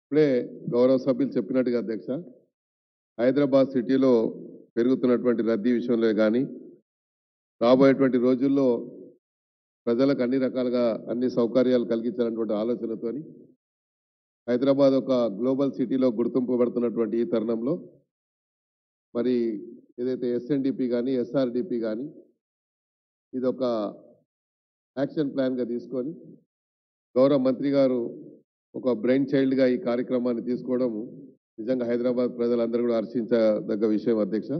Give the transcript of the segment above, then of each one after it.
ఇప్పుడే గౌరవ సభ్యులు చెప్పినట్టుగా అధ్యక్ష హైదరాబాద్ సిటీలో పెరుగుతున్నటువంటి రద్దీ విషయంలో కానీ రాబోయేటువంటి రోజుల్లో ప్రజలకు అన్ని రకాలుగా అన్ని సౌకర్యాలు కలిగించాలన్నటువంటి ఆలోచనతోని హైదరాబాద్ ఒక గ్లోబల్ సిటీలో గుర్తింపబడుతున్నటువంటి ఈ తరుణంలో మరి ఏదైతే ఎస్ఎన్డిపి కానీ ఎస్ఆర్డిపి కానీ ఇది ఒక యాక్షన్ ప్లాన్గా తీసుకొని గౌరవ మంత్రి గారు ఒక బ్రెయిన్ చైల్డ్గా ఈ కార్యక్రమాన్ని తీసుకోవడం నిజంగా హైదరాబాద్ ప్రజలందరూ కూడా హర్షించదగ్గ విషయం అధ్యక్ష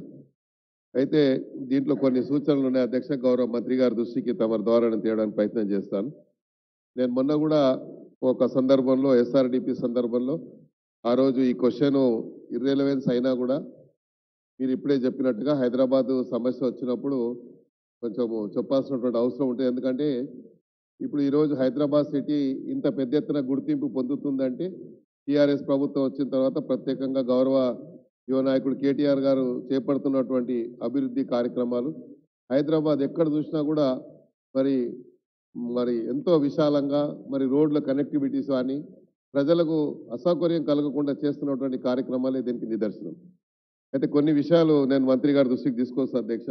అయితే దీంట్లో కొన్ని సూచనలు ఉన్నాయి అధ్యక్ష గౌరవ మంత్రి గారి దృష్టికి తమ ద్వారా నేను తేయడానికి ప్రయత్నం చేస్తాను నేను మొన్న కూడా ఒక సందర్భంలో ఎస్ఆర్డిపి సందర్భంలో ఆ రోజు ఈ క్వశ్చన్ ఇర్రెలవెన్స్ అయినా కూడా మీరు ఇప్పుడే చెప్పినట్టుగా హైదరాబాద్ సమస్య వచ్చినప్పుడు కొంచెం చెప్పాల్సినటువంటి అవసరం ఉంటుంది ఎందుకంటే ఇప్పుడు ఈరోజు హైదరాబాద్ సిటీ ఇంత పెద్ద ఎత్తున గుర్తింపు పొందుతుందంటే టీఆర్ఎస్ ప్రభుత్వం వచ్చిన తర్వాత ప్రత్యేకంగా గౌరవ యువ నాయకుడు కేటీఆర్ గారు చేపడుతున్నటువంటి అభివృద్ధి కార్యక్రమాలు హైదరాబాద్ ఎక్కడ చూసినా కూడా మరి మరి ఎంతో విశాలంగా మరి రోడ్ల కనెక్టివిటీస్ కానీ ప్రజలకు అసౌకర్యం కలగకుండా చేస్తున్నటువంటి కార్యక్రమాలే దీనికి నిదర్శనం అయితే కొన్ని విషయాలు నేను మంత్రి గారి దృష్టికి తీసుకొస్తాను అధ్యక్ష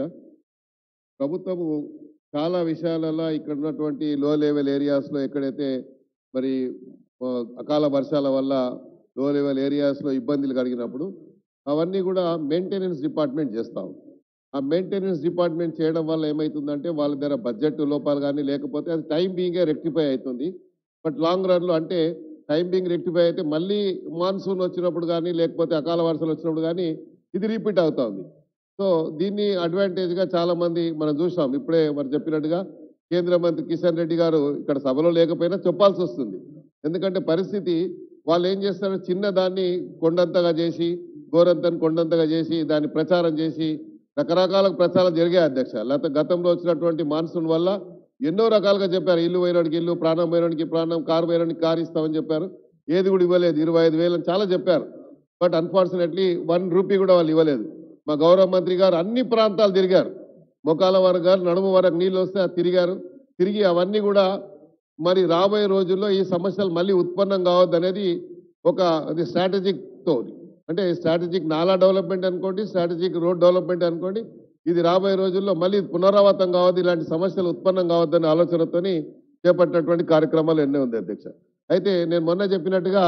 ప్రభుత్వము చాలా విషయాలలో ఇక్కడ ఉన్నటువంటి లో లెవెల్ ఏరియాస్లో ఎక్కడైతే మరి ఆ, అకాల వర్షాల వల్ల లో లెవెల్ ఏరియాస్లో ఇబ్బందులు కలిగినప్పుడు అవన్నీ కూడా మెయింటెనెన్స్ డిపార్ట్మెంట్ చేస్తాం ఆ మెయింటెనెన్స్ డిపార్ట్మెంట్ చేయడం వల్ల ఏమవుతుందంటే వాళ్ళ దగ్గర బడ్జెట్ లోపాలు కానీ లేకపోతే అది టైం బీయింగే రెక్టిఫై అవుతుంది బట్ లాంగ్ రన్లో అంటే టైం బీయింగ్ రెక్టిఫై అయితే మళ్ళీ మాన్సూన్ వచ్చినప్పుడు కానీ లేకపోతే అకాల వర్షాలు వచ్చినప్పుడు కానీ ఇది రిపీట్ అవుతుంది సో దీన్ని అడ్వాంటేజ్గా చాలా మంది మనం చూసాం ఇప్పుడే మరి చెప్పినట్టుగా కేంద్ర మంత్రి కిషన్ రెడ్డి గారు ఇక్కడ సభలో లేకపోయినా చెప్పాల్సి వస్తుంది ఎందుకంటే పరిస్థితి వాళ్ళు ఏం చేస్తారు చిన్న దాన్ని కొండంతగా చేసి గోరంతని కొండంతగా చేసి దాన్ని ప్రచారం చేసి రకరకాల ప్రచారం జరిగాయి అధ్యక్ష లేకపోతే గతంలో వచ్చినటువంటి మాన్సూన్ వల్ల ఎన్నో రకాలుగా చెప్పారు ఇల్లు పోయినోడికి ఇల్లు ప్రాణం పోయినోడికి ప్రాణం కారు పోయినోడికి కారు ఇస్తామని చెప్పారు ఏది కూడా ఇవ్వలేదు ఇరవై ఐదు వేలు అని చాలా చెప్పారు బట్ అన్ఫార్చునేట్లీ వన్ రూపీ కూడా వాళ్ళు ఇవ్వలేదు మా గౌరవ మంత్రి గారు అన్ని ప్రాంతాలు తిరిగారు మొకాల వరకు గారు నడుము వరకు నీళ్ళు వస్తే అది తిరిగారు తిరిగి అవన్నీ కూడా మరి రాబోయే రోజుల్లో ఈ సమస్యలు మళ్ళీ ఉత్పన్నం కావద్దు అనేది ఒక అది స్ట్రాటజిక్ తో అంటే స్ట్రాటజిక్ నాలా డెవలప్మెంట్ అనుకోండి స్ట్రాటజిక్ రోడ్ డెవలప్మెంట్ అనుకోండి ఇది రాబోయే రోజుల్లో మళ్ళీ పునరావృతం కావద్దు ఇలాంటి సమస్యలు ఉత్పన్నం కావద్దనే ఆలోచనతోని చేపట్టినటువంటి కార్యక్రమాలు ఎన్నో ఉంది అధ్యక్ష అయితే నేను మొన్న చెప్పినట్టుగా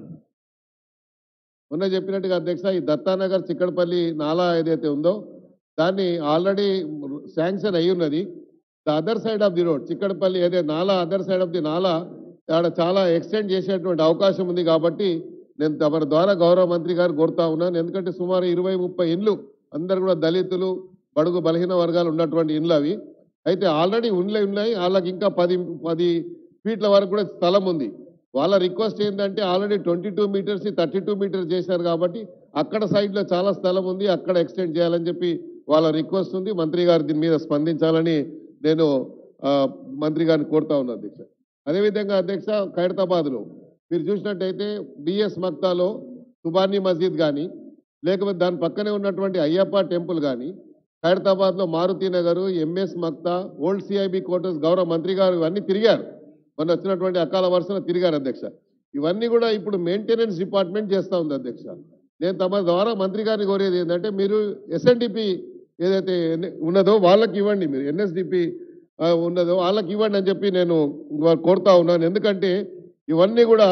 మొన్న చెప్పినట్టుగా అధ్యక్ష ఈ దత్తానగర్ చిక్కడపల్లి నాలా ఏదైతే ఉందో దాన్ని ఆల్రెడీ శాంక్షన్ అయి ఉన్నది the other side of the road Chikkadpally ఏదైతే నాలా అదర్ సైడ్ ఆఫ్ ది నాలా ఆడ చాలా ఎక్స్టెండ్ చేసేటువంటి అవకాశం ఉంది కాబట్టి నేను తమ ద్వారా గౌరవ మంత్రి గారు కోరుతా ఉన్నాను ఎందుకంటే సుమారు ఇరవై ముప్పై ఇండ్లు అందరు కూడా దళితులు బడుగు బలహీన వర్గాలు ఉన్నటువంటి ఇండ్లు అవి అయితే ఆల్రెడీ ఉండ్లే ఉన్నాయి వాళ్ళకి ఇంకా పది పది ఫీట్ల వరకు కూడా స్థలం ఉంది వాళ్ళ రిక్వెస్ట్ ఏంటంటే already twenty two meters thirty two meters చేశారు కాబట్టి అక్కడ సైడ్లో చాలా స్థలం ఉంది అక్కడ ఎక్స్టెండ్ చేయాలని చెప్పి వాళ్ళ రిక్వెస్ట్ ఉంది మంత్రి గారు దీని మీద స్పందించాలని నేను ఆ, మంత్రి గారిని కోరుతా ఉన్నాను అధ్యక్ష అదేవిధంగా అధ్యక్ష ఖైరతాబాద్లో మీరు చూసినట్టయితే బిఎస్ మక్తాలో సుబానీ మస్జిద్ కానీ లేకపోతే దాని పక్కనే ఉన్నటువంటి అయ్యప్ప టెంపుల్ కానీ ఖైరతాబాద్లో Maruthi Nagar MS Maqta old CIB quarters గౌరవ మంత్రి గారు ఇవన్నీ తిరిగారు మొన్న వచ్చినటువంటి అకాల వర్షాలు తిరిగారు అధ్యక్ష ఇవన్నీ కూడా ఇప్పుడు మెయింటెనెన్స్ డిపార్ట్మెంట్ చేస్తూ ఉంది అధ్యక్ష నేను తమ ద్వారా మంత్రి గారిని కోరేది ఏంటంటే మీరు ఎస్ఎన్డిపి ఏదైతే ఎన్- ఉన్నదో వాళ్ళకి ఇవ్వండి మీరు ఎన్ఎస్డిపి ఉన్నదో వాళ్ళకి ఇవ్వండి అని చెప్పి నేను వా- కోరుతా ఉన్నాను ఎందుకంటే ఇవన్నీ కూడా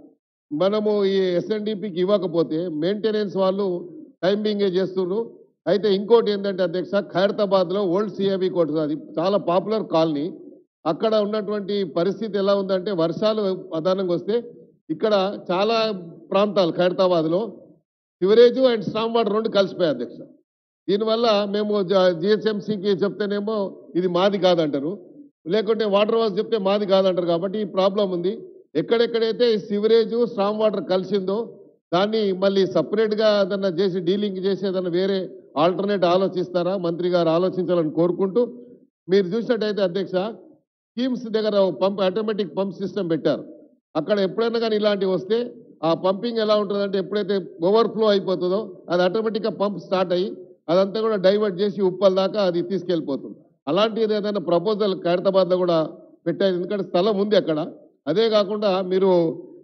మనము ఈ ఎస్ఎన్డిపికి ఇవ్వకపోతే మెయింటెనెన్స్ వాళ్ళు టైం బింగే చేస్తున్నారు అయితే ఇంకోటి ఏంటంటే అధ్యక్ష ఖైరతాబాద్లో ఓల్డ్ సిఐబి కోర్టు అది చాలా పాపులర్ కాలనీ అక్కడ ఉన్నటువంటి పరిస్థితి ఎలా ఉందంటే వర్షాలు ప్రధానంగా వస్తే ఇక్కడ చాలా ప్రాంతాలు ఖైరతాబాద్లో సివరేజ్ అండ్ స్టామ్ వాటర్ రెండు కలిసిపోయాయి అధ్యక్ష దీనివల్ల మేము జిహెచ్ఎంసీకి చెప్తేనేమో ఇది మాది కాదంటారు లేకుంటే వాటర్ వాస్ చెప్తే మాది కాదంటారు కాబట్టి ఈ ప్రాబ్లం ఉంది ఎక్కడెక్కడైతే ఈ సివరేజ్ స్ట్రామ్ వాటర్ కలిసిందో దాన్ని మళ్ళీ సపరేట్గా ఏదన్నా చేసి డీలింగ్ చేసి ఏదన్నా వేరే ఆల్టర్నేట్ ఆలోచిస్తారా మంత్రి గారు ఆలోచించాలని కోరుకుంటూ మీరు చూసినట్టయితే అధ్యక్ష స్కీమ్స్ దగ్గర పంప్ ఆటోమేటిక్ పంప్ సిస్టమ్ పెట్టారు అక్కడ ఎప్పుడైనా కానీ ఇలాంటివి వస్తే ఆ పంపింగ్ ఎలా ఉంటుందంటే ఎప్పుడైతే ఓవర్ఫ్లో అయిపోతుందో అది ఆటోమేటిక్గా పంప్ స్టార్ట్ అయ్యి అదంతా కూడా డైవర్ట్ చేసి ఉప్పల్ దాకా అది తీసుకెళ్ళిపోతుంది అలాంటిది ఏదైనా ప్రపోజల్ ఖైరతాబాద్లో కూడా పెట్టారు ఎందుకంటే స్థలం ఉంది అక్కడ అదే కాకుండా మీరు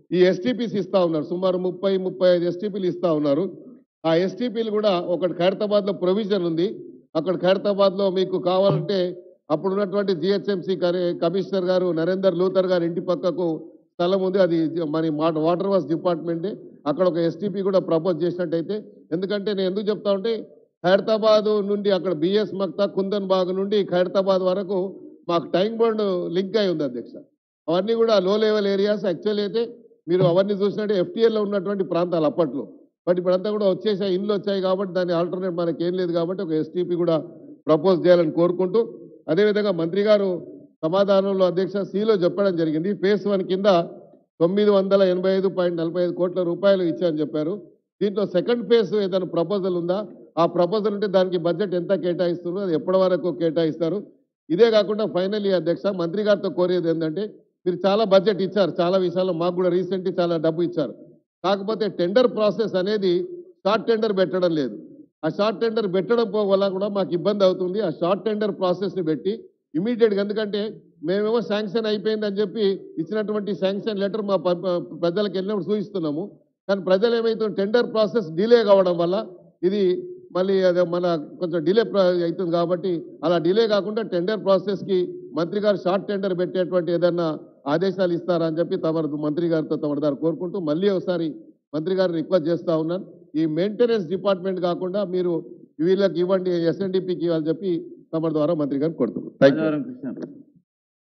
ఈ ఎస్టీపీస్ ఇస్తా ఉన్నారు సుమారు ముప్పై ముప్పై ఐదు ఎస్టీపీలు ఇస్తా ఉన్నారు ఆ ఎస్టీపీలు కూడా ఒకటి ఖైరతాబాద్ లో ప్రొవిజన్ ఉంది అక్కడ ఖైరతాబాద్ లో మీకు కావాలంటే అప్పుడు ఉన్నటువంటి జిహెచ్ఎంసీ కమిషనర్ గారు నరేందర్ లూథర్ గారి ఇంటి పక్కకు స్థలం ఉంది అది మన మాట వాటర్ వర్క్స్ డిపార్ట్మెంటే అక్కడ ఒక ఎస్టీపీ కూడా ప్రపోజ్ చేసినట్టయితే ఎందుకంటే నేను ఎందుకు చెప్తా ఉంటే ఖైరతాబాద్ నుండి అక్కడ బిఎస్ మక్తా కుందన్ బాగ్ నుండి ఖైరతాబాద్ వరకు మాకు టైం బోర్డ్ లింక్ అయి ఉంది అధ్యక్ష అవన్నీ కూడా లో లెవెల్ ఏరియాస్ యాక్చువల్ అయితే మీరు అవన్నీ చూసినట్టు ఎఫ్టీఎల్లో ఉన్నటువంటి ప్రాంతాలు అప్పట్లో బట్ ఇప్పుడంతా కూడా వచ్చేసాయి ఇండ్లు వచ్చాయి కాబట్టి దాని ఆల్టర్నేట్ మనకి ఏం లేదు కాబట్టి ఒక ఎస్టీపీ కూడా ప్రపోజ్ చేయాలని కోరుకుంటూ అదేవిధంగా మంత్రి గారు సమాధానంలో అధ్యక్ష సిలో చెప్పడం జరిగింది ఫేస్ వన్ కింద తొమ్మిది వందల ఎనభై ఐదు పాయింట్ నలభై ఐదు కోట్ల రూపాయలు ఇచ్చారని చెప్పారు దీంట్లో సెకండ్ ఫేజ్ ఏదైనా ప్రపోజల్ ఉందా ఆ ప్రపోజల్ ఉంటే దానికి బడ్జెట్ ఎంత కేటాయిస్తున్నారు అది ఎప్పటి వరకు కేటాయిస్తారు ఇదే కాకుండా ఫైనల్లీ అధ్యక్ష మంత్రి గారితో కోరేది ఏంటంటే మీరు చాలా బడ్జెట్ ఇచ్చారు చాలా విషయాల్లో మాకు కూడా రీసెంట్లీ చాలా డబ్బు ఇచ్చారు కాకపోతే టెండర్ ప్రాసెస్ అనేది షార్ట్ టెండర్ పెట్టడం లేదు ఆ షార్ట్ టెండర్ పెట్టడం పో- వల్ల కూడా మాకు ఇబ్బంది అవుతుంది ఆ షార్ట్ టెండర్ ప్రాసెస్ని పెట్టి ఇమీడియట్గా ఎందుకంటే మేమేమో శాంక్షన్ అయిపోయింది అని చెప్పి ఇచ్చినటువంటి శాంక్షన్ లెటర్ మా ప- ప- ప్రజలకు వెళ్ళినప్పుడు చూపిస్తున్నాము కానీ ప్రజలు ఏమైతుంది టెండర్ ప్రాసెస్ డిలే కావడం వల్ల ఇది మళ్ళీ అదే మన కొంచెం డిలే అవుతుంది కాబట్టి అలా డిలే కాకుండా టెండర్ ప్రాసెస్కి మంత్రి గారు షార్ట్ టెండర్ పెట్టేటువంటి ఏదన్నా ఆదేశాలు ఇస్తారా అని చెప్పి తమరు మంత్రి గారితో తమరి దారు కోరుకుంటూ మళ్ళీ ఒకసారి మంత్రి గారు రిక్వెస్ట్ చేస్తా ఉన్నాను ఈ మెయింటెనెన్స్ డిపార్ట్మెంట్ కాకుండా మీరు వీళ్ళకి ఇవ్వండి ఎస్ఎన్డిపికి ఇవ్వాలని చెప్పి తమరి ద్వారా మంత్రి గారు కొడుతున్నారు థ్యాంక్ యూ రాజారాం కృష్ణ